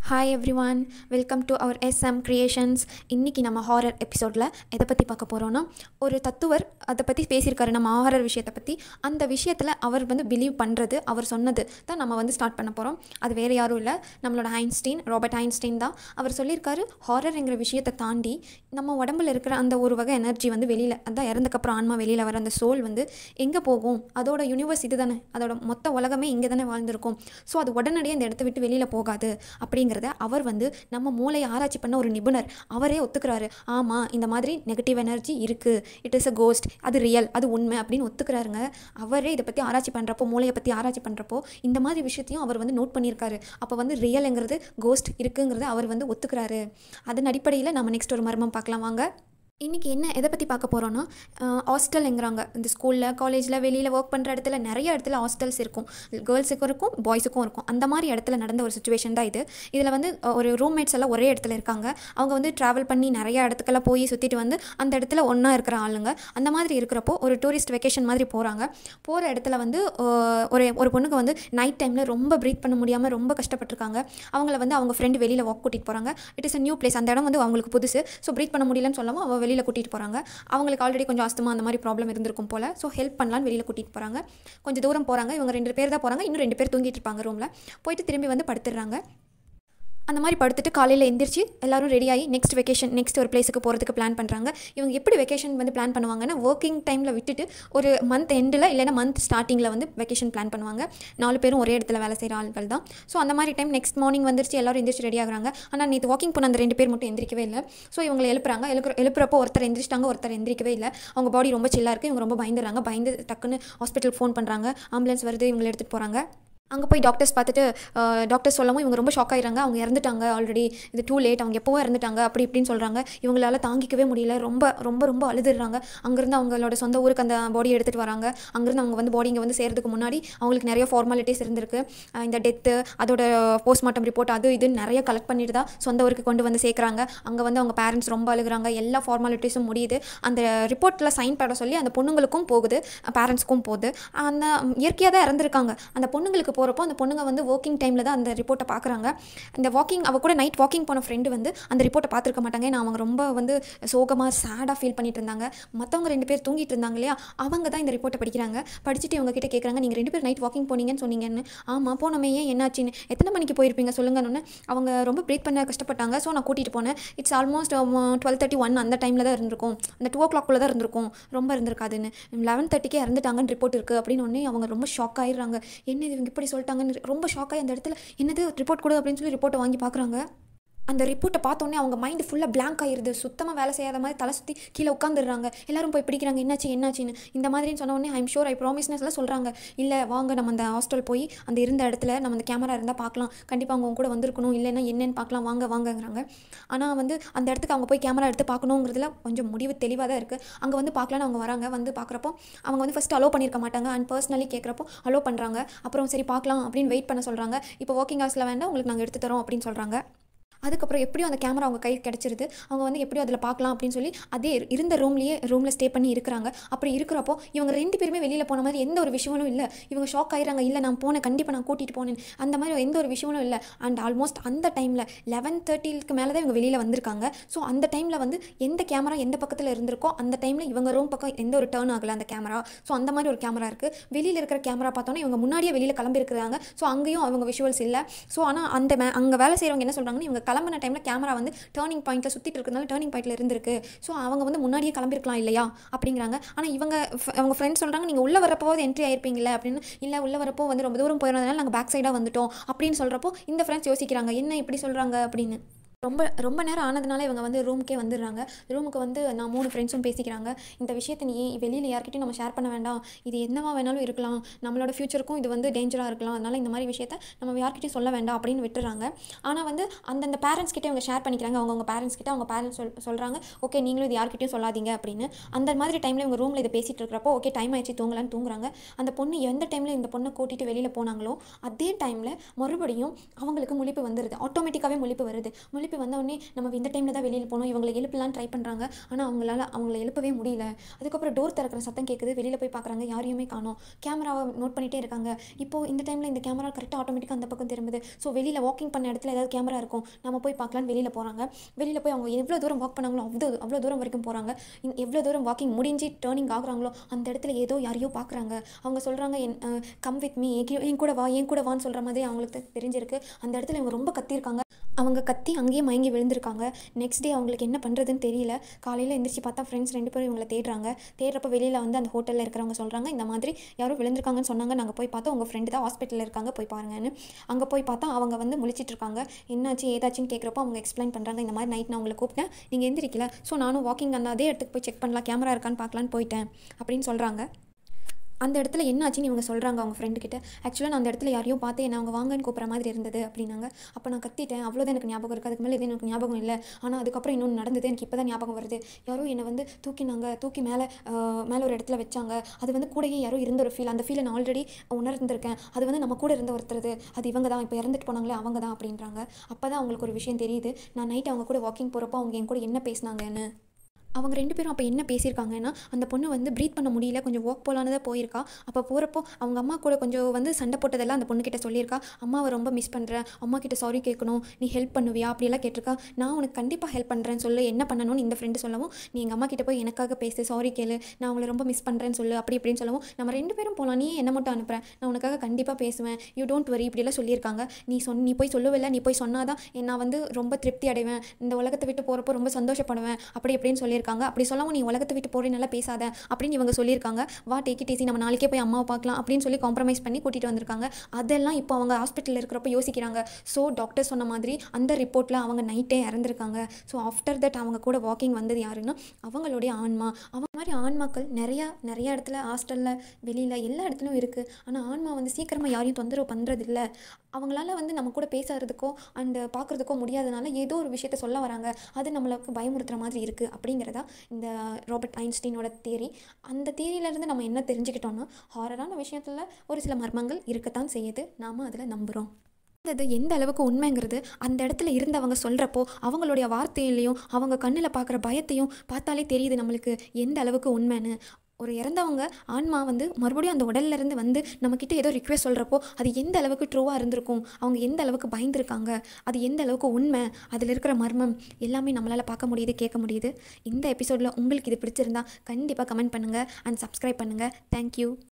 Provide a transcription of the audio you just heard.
hi everyone welcome to our SM creations இன்றைக்கி நம்ம horror எபிசோடில் எதை பற்றி பார்க்க போகிறோன்னா ஒரு தத்துவர் அதை பற்றி பேசியிருக்காரு நம்ம ஹாரர் விஷயத்தை பற்றி அந்த விஷயத்தில் அவர் வந்து பிலீவ் பண்ணுறது அவர் சொன்னது தான் நம்ம வந்து ஸ்டார்ட் பண்ண போகிறோம் அது வேறு யாரும் இல்லை நம்மளோட ஐன்ஸ்டீன் ராபர்ட் ஐன்ஸ்டீன் தான் அவர் சொல்லியிருக்காரு ஹாரர்ங்கிற விஷயத்தை தாண்டி நம்ம உடம்புல இருக்கிற அந்த ஒரு வகை எனர்ஜி வந்து வெளியில் அதான் இறந்தக்கப்புறம் ஆன்மா வெளியில் வர அந்த சோல் வந்து எங்கே போகும் அதோட யூனிவர்ஸ் இது தானே அதோட மொத்த உலகமே இங்கே தானே வாழ்ந்திருக்கும் ஸோ அது உடனடியே இந்த இடத்த விட்டு வெளியில் போகாது அப்படிங்கிறத அவர் வந்து நம்ம மூளையை ஆராய்ச்சி பண்ண ஒரு நிபுணர் அவரே ஒத்துக்கிறாரு ஆமாம் இந்த மாதிரி நெகட்டிவ் எனர்ஜி இருக்குது இட் இஸ் அ கோஸ்ட் அது ரியல் அது உண்மை அப்படின்னு ஒத்துக்கிறாருங்க அவரே இதை பற்றி ஆராய்ச்சி பண்ணுறப்போ மூளையை பற்றி ஆராய்ச்சி பண்ணுறப்போ இந்த மாதிரி விஷயத்தையும் அவர் வந்து நோட் பண்ணியிருக்காரு அப்போ வந்து ரியலுங்கிறது கோஸ்ட் இருக்குங்கிறத அவர் வந்து ஒத்துக்கிறாரு அதன் அடிப்படையில் நம்ம நெக்ஸ்ட் ஒரு மர்மம் பார்க்கலாம் வாங்க இன்றைக்கி என்ன எதை பற்றி பார்க்க போகிறோன்னா ஹாஸ்டல்ங்கிறாங்க இந்த ஸ்கூலில் காலேஜில் வெளியில் ஒர்க் பண்ணுற இடத்துல நிறைய இடத்துல ஹாஸ்டல்ஸ் இருக்கும் கேர்ள்ஸுக்கும் இருக்கும் பாய்ஸுக்கும் இருக்கும் அந்த மாதிரி இடத்துல நடந்த ஒரு சுச்சுவேஷன் தான் இது இதில் வந்து அஹ், ஒரு ரூம்மேட்ஸ் எல்லாம் ஒரே இடத்துல இருக்காங்க அவங்க வந்து ட்ராவல் பண்ணி நிறைய இடத்துக்கெல்லாம் போய் சுற்றிட்டு வந்து அந்த இடத்துல ஒன்றா இருக்கிற ஆளுங்க அந்த மாதிரி இருக்கிறப்போ ஒரு டூரிஸ்ட் வெக்கேஷன் மாதிரி போகிறாங்க போகிற இடத்துல வந்து அஹ், ஒரு ஒரு பொண்ணுக்கு வந்து நைட் டைமில் ரொம்ப ப்ரீத் பண்ண முடியாமல் ரொம்ப கஷ்டப்பட்டிருக்காங்க அவங்கள வந்து அவங்க ஃப்ரெண்டு வெளியில் வாக் கூட்டிகிட்டு போகிறாங்க it is a new place அந்த இடம் வந்து அவங்களுக்கு புதுசு ஸோ ப்ரீத் பண்ண முடியலன்னு சொல்லாமல் அவள் வெளியில் கூட்டிகிட்டு போகிறாங்க அவங்களுக்கு ஆல்ரெடி கொஞ்சம் அஸ்தமா அந்த மாதிரி ப்ராப்ளம் இருந்திருக்கும் போல் ஸோ ஹெல்ப் பண்ணலான்னு வெளியில் கூட்டிகிட்டு போகிறாங்க கொஞ்சம் தூரம் போகிறாங்க இவங்க ரெண்டு பேர் தான் போகிறாங்க இன்னும் ரெண்டு பேர் தூங்கிட்டு இருப்பாங்க ரூமில் போயிட்டு திரும்பி வந்து படுத்துடுறாங்க அந்த மாதிரி படுத்துட்டு காலையில் எந்திரிச்சு எல்லாரும் ரெடி ஆகி நெக்ஸ்ட் வெக்கேஷன் நெக்ஸ்ட் ஒரு பிளேஸுக்கு போகிறதுக்கு பிளான் பண்ணுறாங்க இவங்க எப்படி வெக்கேஷன் வந்து பிளான் பண்ணுவாங்கன்னா ஒர்க்கிங் டைமில் விட்டுட்டு ஒரு மந்த் எண்டில் இல்லைன்னா மந்த் ஸ்டார்டிங்கில் வந்து வெக்கேஷன் பிளான் பண்ணுவாங்க நாலு பேரும் ஒரே இடத்துல வேலை செய்கிற ஆட்கள் தான் ஸோ அந்த மாதிரி டைம் நெக்ஸ்ட் மார்னிங் வந்துருச்சு எல்லாரும் எந்திரிச்சு ரெடி ஆகுறாங்க ஆனால் நேற்று வாக்கிங் போன அந்த ரெண்டு பேர் மட்டும் எந்திரிக்கவே இல்லை ஸோ இவங்களை எழுப்புறாங்க எழுப்புற எழுப்புறப்போ ஒருத்தர் எந்திரிச்சிட்டாங்க ஒருத்தர் எந்திரிக்கவே இல்லை அவங்க பாடி ரொம்ப சில்லாக இருக்குது இவங்க ரொம்ப பயந்துடுறாங்க பயந்து டக்குன்னு ஹாஸ்பிட்டல் ஃபோன் பண்ணுறாங்க ஆம்புலன்ஸ் வருது இவங்களை எடுத்துகிட்டு போகிறாங்க அங்கே போய் டாக்டர்ஸ் பார்த்துட்டு டாக்டர்ஸ் சொல்லவும் இவங்க ரொம்ப ஷாக் ஆயிடுறாங்க அவங்க இறந்துட்டாங்க ஆல்ரெடி இது டூ லேட் அவங்க எப்போவோ இறந்துட்டாங்க அப்படி இப்படின்னு சொல்கிறாங்க இவங்களால தாங்கிக்கவே முடியல ரொம்ப ரொம்ப ரொம்ப அழுதுடுறாங்க அங்கேருந்து அவங்களோட சொந்த ஊருக்கு அந்த பாடியை எடுத்துகிட்டு வராங்க அங்கேருந்து அவங்க வந்து பாடி இங்கே வந்து சேர்றதுக்கு முன்னாடி அவங்களுக்கு நிறைய ஃபார்மாலிட்டிஸ் இருந்திருக்கு அஹ் இந்த டெத்து அதோட போஸ்ட்மார்ட்டம் ரிப்போர்ட் அது இதுன்னு நிறைய கலெக்ட் பண்ணிட்டு தான் சொந்த ஊருக்கு கொண்டு வந்து சேர்க்குறாங்க அங்கே வந்து அவங்க பேரண்ட்ஸ் ரொம்ப அழுகுறாங்க எல்லா ஃபார்மாலிட்டிஸும் முடியுது அந்த ரிப்போர்ட்டில் சைன் பண்ண சொல்லி அந்த பொண்ணுங்களுக்கும் போகுது பேரண்ட்ஸ்க்கும் போகுது அந்த இயற்கையாக தான் இறந்துருக்காங்க அந்த பொண்ணுங்களுக்கு போகிறப்போ அந்த பொண்ணுங்க வந்து ஒர்க்கிங் டைமில் தான் அந்த ரிப்போர்ட்டை பார்க்குறாங்க இந்த வாக்கிங் அவ கூட நைட் வாக்கிங் போன ஃப்ரெண்டு வந்து அந்த ரிப்போர்ட்டை பார்த்துருக்க மாட்டாங்க ஏன்னா அவங்க ரொம்ப வந்து சோகமாக சேடாக ஃபீல் பண்ணிட்டு இருந்தாங்க மற்றவங்க ரெண்டு பேர் தூங்கிட்டு இருந்தாங்க இல்லையா அவங்க தான் இந்த ரிப்போர்ட்டை படிக்கிறாங்க படிச்சுட்டு இவங்க கிட்ட கேட்குறாங்க நீங்கள் ரெண்டு பேர் நைட் வாக்கிங் போனீங்கன்னு சொன்னீங்கன்னு ஆமாம் போனோமே ஏன் என்னாச்சுன்னு எத்தனை மணிக்கு போயிருப்பீங்க சொல்லுங்கன்னு அவங்க ரொம்ப ப்ரீத் பண்ண கஷ்டப்பட்டாங்க ஸோ நான் கூட்டிகிட்டு போனேன் it's almost twelve thirty one அந்த டைமில் தான் இருந்திருக்கும் அந்த டூ ஓ கிளாக்குள்ளே தான் இருந்திருக்கும் ரொம்ப இருந்திருக்காதுன்னு லெவன் தேர்ட்டிக்கே இறந்துட்டாங்கன்னு ரிப்போர்ட் இருக்குது அப்படின்னு ஒன்று அவங்க ரொம்ப ஷாக் ஆயிடுறாங்க என்ன இது இவங்க இப்படி சொல்லிட்டாங்கன்னு ரொம்ப ஷாக் ஆகி அந்த இடத்துல என்னது ரிப்போர்ட் கொடு அப்படின்னு சொல்லி ரிப்போர்ட்டை வாங்கி பார்க்குறாங்க அந்த ரிப்போர்ட்டை பார்த்தோன்னே அவங்க மைண்டு ஃபுல்லாக blank ஆயிருது சுத்தமாக வேலை செய்யாத மாதிரி தலை சுற்றி கீழே உட்காந்துடுறாங்க எல்லாரும் போய் பிடிக்கிறாங்க என்னாச்சு என்னாச்சுன்னு இந்த மாதிரின்னு சொன்ன உடனே ஐம் ஷூர் ஐ ப்ராமிஸ்னஸ்லாம் சொல்கிறாங்க இல்லை வாங்க நம்ம அந்த ஹாஸ்டல் போய் அந்த இருந்த இடத்துல நம்ம அந்த கேமரா இருந்தால் பார்க்கலாம் கண்டிப்பாக அவங்க உங்க கூட வந்திருக்கணும் இல்லைன்னா என்னன்னு பார்க்கலாம் வாங்க வாங்கங்கிறாங்க ஆனால் வந்து அந்த இடத்துக்கு அவங்க போய் கேமரா எடுத்து பார்க்கணுங்கிறதுல கொஞ்சம் முடிவு தெளிவாக தான் இருக்குது அங்கே வந்து பார்க்கலான்னு அவங்க வராங்க வந்து பார்க்குறப்போ அவங்க வந்து ஃபஸ்ட்டு அலோவ் பண்ணியிருக்க மாட்டாங்க அண்ட் பர்சனலி கேட்குறப்போ அலோவ் பண்ணுறாங்க அப்புறம் சரி பார்க்கலாம் அப்படின்னு வெயிட் பண்ண சொல்கிறாங்க இப்போ ஒர்க்கிங் ஹவர்ஸில் வேண்டாம் உங்களுக்கு நாங்கள் எடுத்து தரோம் அப்படின்னு சொல்கிறாங்க அதுக்கப்புறம் எப்படியும் அந்த கேமரா அவங்க கைக்கு கிடச்சிருது அவங்க வந்து எப்படியும் அதில் பார்க்கலாம் அப்படின்னு சொல்லி அதே இருந்த ரூம்லேயே ரூமில் ஸ்டே பண்ணி இருக்கிறாங்க அப்படி இருக்கிறப்போ இவங்க ரெண்டு பேருமே வெளியில் போன மாதிரி எந்த ஒரு விஷயமும் இல்லை இவங்க ஷாக் ஆயிடுறாங்க இல்லை நான் போனேன் கண்டிப்பாக நான் கூட்டிகிட்டு போனேன் அந்த மாதிரி எந்த ஒரு விஷயமும் இல்லை அண்ட் ஆல்மோஸ்ட் அந்த டைமில் லெவன் தேர்ட்டிக்கு மேலே தான் இவங்க வெளியில் வந்திருக்காங்க ஸோ அந்த டைமில் வந்து எந்த கேமரா எந்த பக்கத்தில் இருந்திருக்கோ அந்த டைமில் இவங்க ரூம் பக்கம் எந்த ஒரு டேர்ன் ஆகலை அந்த கேமரா ஸோ அந்த மாதிரி ஒரு கேமரா இருக்குது வெளியில் இருக்கிற கேமரா பார்த்தோன்னே இவங்க முன்னாடியே வெளியில் கிளம்பிருக்கிறாங்க ஸோ அங்கேயும் அவங்க விஷுவல்ஸ் இல்லை ஸோ ஆனால் அந்த மே அங்கே வேலை செய்கிறவங்க என்ன சொல்கிறாங்கன்னா இவங்க கிளம்பின டைமில் கேமரா வந்து டேர்னிங் பாயிண்ட்டில் சுற்றிட்டு இருக்கிறதுனால டேர்னிங் பாயிண்ட்டில் இருந்திருக்கு ஸோ அவங்க வந்து முன்னாடியே கிளம்பிருக்கலாம் இல்லையா அப்படிங்கிறாங்க ஆனால் இவங்க ஃப- அவங்க ஃப்ரெண்ட்ஸ் சொல்கிறாங்க நீங்கள் உள்ளே வரப்போது என்ட்ரி ஆயிருப்பீங்களே அப்படின்னு இல்லை உள்ளே வரப்போ வந்து ரொம்ப தூரம் போயிருந்ததுனால நாங்கள் பேக் சைடாக வந்துட்டோம் அப்படின்னு சொல்கிறப்போ இந்த ஃப்ரெண்ட்ஸ் யோசிக்கிறாங்க என்ன இப்படி சொல்கிறாங்க அப்படின்னு ரொம்ப ரொம்ப நேரம் ஆனதுனால இவங்க வந்து ரூமுக்கே வந்துடுறாங்க ரூமுக்கு வந்து நான் மூணு ஃப்ரெண்ட்ஸும் பேசிக்கிறாங்க இந்த விஷயத்தை நீ வெளியில் யார்கிட்டயும் நம்ம ஷேர் பண்ண வேண்டாம் இது என்னவா வேணாலும் இருக்கலாம் நம்மளோட ஃப்யூச்சருக்கும் இது வந்து டேஞ்சராக இருக்கலாம் அதனால் இந்த மாதிரி விஷயத்த நம்ம யார்கிட்டயும் சொல்ல வேண்டாம் அப்படின்னு விட்டுறாங்க ஆனால் வந்து அந்தந்த பேரண்ட்ஸ் கிட்ட இவங்க ஷேர் பண்ணிக்கிறாங்க அவங்க அவங்க பேரண்ட்ஸ் கிட்ட அவங்க பேரண்ட்ஸ் சொல் சொல்கிறாங்க ஓகே நீங்களும் இது யார்கிட்டயும் சொல்லாதீங்க அப்படின்னு அந்த மாதிரி டைமில் இவங்க ரூமில் இதை பேசிகிட்டு இருக்கிறப்போ ஓகே டைம் ஆயிடுச்சு தூங்கலான்னு தூங்குறாங்க அந்த பொண்ணு எந்த டைமில் இந்த பொண்ணை கூட்டிகிட்டு வெளியில் போனாங்களோ அதே டைமில் மறுபடியும் அவங்களுக்கு முழிப்பு வந்துடுது ஆட்டோமேட்டிக்காகவே முழிப்பு வருது முழிப்பு எழுப்பி வந்தவொடனே நம்ம இந்த டைமில் தான் வெளியில் போனோம் இவங்களை எழுப்பலான்னு ட்ரை பண்ணுறாங்க ஆனால் அவங்களால அவங்கள எழுப்பவே முடியல அதுக்கப்புறம் டோர் திறக்கிற சத்தம் கேட்குது வெளியில் போய் பார்க்குறாங்க யாரையுமே காணோம் கேமராவை நோட் பண்ணிகிட்டே இருக்காங்க இப்போ இந்த டைமில் இந்த கேமரா கரெக்டாக ஆட்டோமேட்டிக்காக அந்த பக்கம் திரும்புது ஸோ வெளியில் வாக்கிங் பண்ண இடத்துல ஏதாவது கேமரா இருக்கும் நம்ம போய் பார்க்கலான்னு வெளியில் போகிறாங்க வெளியில் போய் அவங்க எவ்வளோ தூரம் வாக் பண்ணாங்களோ அவ்வளோ அவ்வளோ தூரம் வரைக்கும் போகிறாங்க எவ்வளோ தூரம் வாக்கிங் முடிஞ்சு டேர்னிங் ஆகுறாங்களோ அந்த இடத்துல ஏதோ யாரையோ பார்க்குறாங்க அவங்க சொல்கிறாங்க என் கம் வித் மீ என் கூட வா என் கூட வான்னு சொல்கிற மாதிரி அவங்களுக்கு தெரிஞ்சிருக்கு அந்த இடத்துல இவங்க ரொம்ப கத்தியிருக்காங்க அவங்க கத்தி அங்கேயே மயங்கி விழுந்திருக்காங்க நெக்ஸ்ட் டே அவங்களுக்கு என்ன பண்ணுறதுன்னு தெரியல காலையில் எந்திரிச்சு பார்த்தா ஃப்ரெண்ட்ஸ் ரெண்டு பேரும் இவங்களை தேடுறாங்க தேடுறப்ப வெளியில் வந்து அந்த ஹோட்டலில் இருக்கிறவங்க சொல்கிறாங்க இந்த மாதிரி யாரோ விழுந்திருக்காங்கன்னு சொன்னாங்க நாங்கள் போய் பார்த்தோம் உங்கள் ஃப்ரெண்டு தான் ஹாஸ்பிட்டலில் இருக்காங்க போய் பாருங்கன்னு அங்கே போய் பார்த்தா அவங்க வந்து முழிச்சிட்டு இருக்காங்க என்னாச்சு ஏதாச்சுன்னு கேட்குறப்போ அவங்க எக்ஸ்பிளைன் பண்ணுறாங்க இந்த மாதிரி நைட் நான் உங்களை கூப்பிட்டேன் நீங்கள் எந்திரிக்கல ஸோ நானும் வாக்கிங் அந்த அதே இடத்துக்கு போய் செக் பண்ணலாம் கேமரா இருக்கான்னு பார்க்கலான்னு போயிட்டேன் அப்படின்னு சொல்கிறாங்க அந்த இடத்துல என்ன ஆச்சுன்னு இவங்க சொல்கிறாங்க அவங்க ஃப்ரெண்டு கிட்ட ஆக்சுவலாக நான் அந்த இடத்துல யாரையோ பார்த்து என்ன அவங்க வாங்கன்னு கூப்பிட்ற மாதிரி இருந்தது அப்படின்னாங்க அப்போ நான் கத்திட்டேன் அவ்வளோதான் எனக்கு ஞாபகம் இருக்குது அதுக்கு மேலே எதுவும் எனக்கு ஞாபகம் இல்லை ஆனால் அதுக்கப்புறம் இன்னொன்று நடந்தது எனக்கு இப்போ தான் ஞாபகம் வருது யாரோ என்னை வந்து தூக்கினாங்க தூக்கி மேலே மேலே ஒரு இடத்துல வச்சாங்க அது வந்து கூடயே யாரோ இருந்த ஒரு ஃபீல் அந்த ஃபீலை நான் ஆல்ரெடி உணர்ந்திருக்கேன் அது வந்து நம்ம கூட இருந்த ஒருத்தர் அது இவங்க தான் இப்போ இறந்துட்டு போனாங்களே அவங்க தான் அப்படின்றாங்க அப்போ தான் அவங்களுக்கு ஒரு விஷயம் தெரியுது நான் நைட் அவங்க கூட வாக்கிங் போகிறப்போ அவங்க என் கூட என்ன பேசினாங்கன்னு அவங்க ரெண்டு பேரும் அப்போ என்ன பேசியிருக்காங்கன்னா அந்த பொண்ணு வந்து ப்ரீத் பண்ண முடியல கொஞ்சம் வாக் போகலான்னு தான் போயிருக்கா அப்போ போகிறப்போ அவங்க அம்மா கூட கொஞ்சம் வந்து சண்டை போட்டதெல்லாம் அந்த பொண்ணுக்கிட்ட சொல்லியிருக்கா அம்மாவை ரொம்ப மிஸ் பண்ணுறேன் அம்மா கிட்ட சாரி கேட்கணும் நீ ஹெல்ப் பண்ணுவியா அப்படியெல்லாம் கேட்டிருக்கா நான் உனக்கு கண்டிப்பாக ஹெல்ப் பண்ணுறேன்னு சொல்லு என்ன பண்ணணும்னு இந்த ஃப்ரெண்டு சொல்லவும் நீ எங்கள் அம்மா கிட்ட போய் எனக்காக பேசு சாரி கேளு நான் அவங்கள ரொம்ப மிஸ் பண்ணுறேன்னு சொல்லு அப்படி இப்படின்னு சொல்லவும் நம்ம ரெண்டு பேரும் போகலாம் நீ என்ன மட்டும் அனுப்புகிறேன் நான் உனக்காக கண்டிப்பாக பேசுவேன் யூ டோன்ட் வரி இப்படியெல்லாம் சொல்லியிருக்காங்க நீ சொன் நீ போய் சொல்லவில்லை நீ போய் சொன்னாதான் நான் வந்து ரொம்ப திருப்தி அடைவேன் இந்த உலகத்தை விட்டு போகிறப்போ ரொம்ப சந்தோஷப்படுவேன் அப்படி இப்படின்னு சொல்லியிருக்காங்க அப்படி சொல்லவும் நீ உலகத்தை விட்டு போகிறே நல்லா பேசாத அப்படின்னு இவங்க சொல்லியிருக்காங்க வா டேக் இட் ஈஸி நம்ம நாளைக்கே போய் அம்மாவை பார்க்கலாம் அப்படின்னு சொல்லி காம்ப்ரமைஸ் பண்ணி கூட்டிகிட்டு வந்திருக்காங்க அதெல்லாம் இப்போ அவங்க ஹாஸ்பிட்டலில் இருக்கிறப்ப யோசிக்கிறாங்க ஸோ டாக்டர் சொன்ன மாதிரி அந்த ரிப்போர்ட்டில் அவங்க நைட்டே இறந்துருக்காங்க ஸோ ஆஃப்டர் தட் அவங்க கூட வாக்கிங் வந்தது யாருன்னா அவங்களுடைய ஆன்மா அவங்க மாதிரி ஆன்மாக்கள் நிறையா நிறைய இடத்துல ஹாஸ்டலில் வெளியில் எல்லா இடத்துலையும் இருக்குது ஆனால் ஆன்மா வந்து சீக்கிரமாக யாரையும் தொந்தரவு பண்ணுறதில்ல அவங்களால வந்து நம்ம கூட பேசுறதுக்கோ அண்டு பார்க்குறதுக்கோ முடியாதனால ஏதோ ஒரு விஷயத்த சொல்ல வராங்க அது நம்மளுக்கு பயமுறுத்துற மாதிரி இருக்குது அப்படிங்கிறதா இந்த ராபர்ட் ஐன்ஸ்டீனோட தியரி அந்த தியரியிலேருந்து நம்ம என்ன தெரிஞ்சுக்கிட்டோம்னா ஹாரரான விஷயத்தில் ஒரு சில மர்மங்கள் இருக்கத்தான் செய்யுது நாம் அதில் நம்புகிறோம் அது எந்த அளவுக்கு உண்மைங்கிறது அந்த இடத்துல இருந்தவங்க சொல்கிறப்போ அவங்களுடைய வார்த்தையிலையும் அவங்க கண்ணில் பார்க்குற பயத்தையும் பார்த்தாலே தெரியுது நம்மளுக்கு எந்த அளவுக்கு உண்மைன்னு ஒரு இறந்தவங்க ஆன்மா வந்து மறுபடியும் அந்த உடல்ல இருந்து வந்து நம்மக்கிட்ட ஏதோ ரிக்வெஸ்ட் சொல்கிறப்போ அது எந்த அளவுக்கு ட்ரூவாக இருந்திருக்கும் அவங்க எந்த அளவுக்கு பயந்துருக்காங்க அது எந்த அளவுக்கு உண்மை அதில் இருக்கிற மர்மம் எல்லாமே நம்மளால் பார்க்க முடியுது கேட்க முடியுது இந்த எபிசோடில் உங்களுக்கு இது பிடிச்சிருந்தா கண்டிப்பாக கமெண்ட் பண்ணுங்கள் அண்ட் சப்ஸ்கிரைப் பண்ணுங்கள் தேங்க்யூ